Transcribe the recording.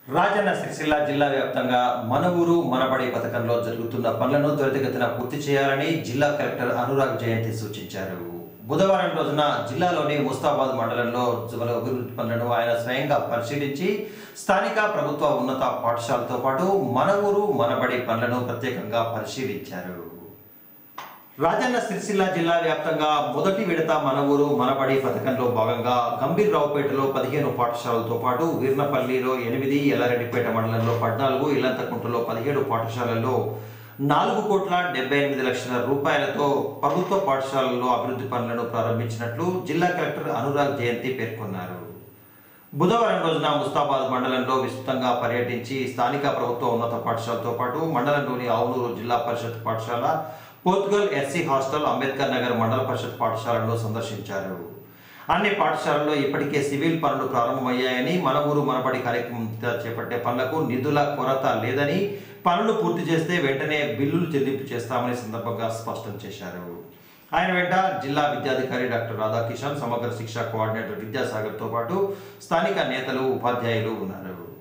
రాజన్న సిరిసిల్ల జిల్లా వ్యాప్తంగా మన ఊరు మనబడి పథకంలో జరుగుతున్న పనులను త్వరితగతిన పూర్తి చేయాలని జిల్లా కలెక్టర్ అనురాగ్ జయంతి సూచించారు బుధవారం రోజున జిల్లాలోని ముస్తాబాద్ మండలంలో పలు అభివృద్ధి పనులను ఆయన స్వయంగా పరిశీలించి స్థానిక ప్రభుత్వ ఉన్నత పాఠశాలతో పాటు మన ఊరు మనబడి పనులను ప్రత్యేకంగా పరిశీలించారు రాజన్న సిరిసిల్ల జిల్లా వ్యాప్తంగా మొదటి విడత మన ఊరు మనబడి పథకంలో భాగంగా గంభీర్రావుపేటలో పదిహేను పాఠశాలలతో పాటు వీర్నపల్లిలో ఎనిమిది ఎల్లారెడ్డిపేట మండలంలో పద్నాలుగు ఇల్లంతకుంటలో పదిహేడు పాఠశాలల్లో నాలుగు కోట్ల డెబ్బై ఎనిమిది లక్షల రూపాయలతో ప్రభుత్వ పాఠశాలల్లో అభివృద్ధి పనులను ప్రారంభించినట్లు జిల్లా కలెక్టర్ అనురాగ్ జయంతి పేర్కొన్నారు బుధవారం రోజున ముస్తాబాద్ మండలంలో విస్తృతంగా పర్యటించి స్థానిక ప్రభుత్వ ఉన్నత పాఠశాలతో పాటు మండలంలోని ఆవునూరు జిల్లా పరిషత్ పాఠశాల పోర్తుగల్ ఎస్సీ హాస్టల్ అంబేద్కర్ నగర్ మండల పరిషత్ పాఠశాలను సందర్శించారు అన్ని పాఠశాలల్లో ఇప్పటికే సివిల్ పనులు ప్రారంభమయ్యాయని మన ఊరు మనబడి కార్యక్రమం చేపట్టే పనులకు నిధుల కొరత లేదని పనులు పూర్తి చేస్తే వెంటనే బిల్లులు చెల్లింపు చేస్తామని సందర్భంగా స్పష్టం చేశారు ఆయన వెంట జిల్లా విద్యాధికారి డాక్టర్ రాధాకిషన్ సమగ్ర శిక్షా కోఆర్డినేటర్ విద్యాసాగర్తో పాటు స్థానిక నేతలు ఉపాధ్యాయులు ఉన్నారు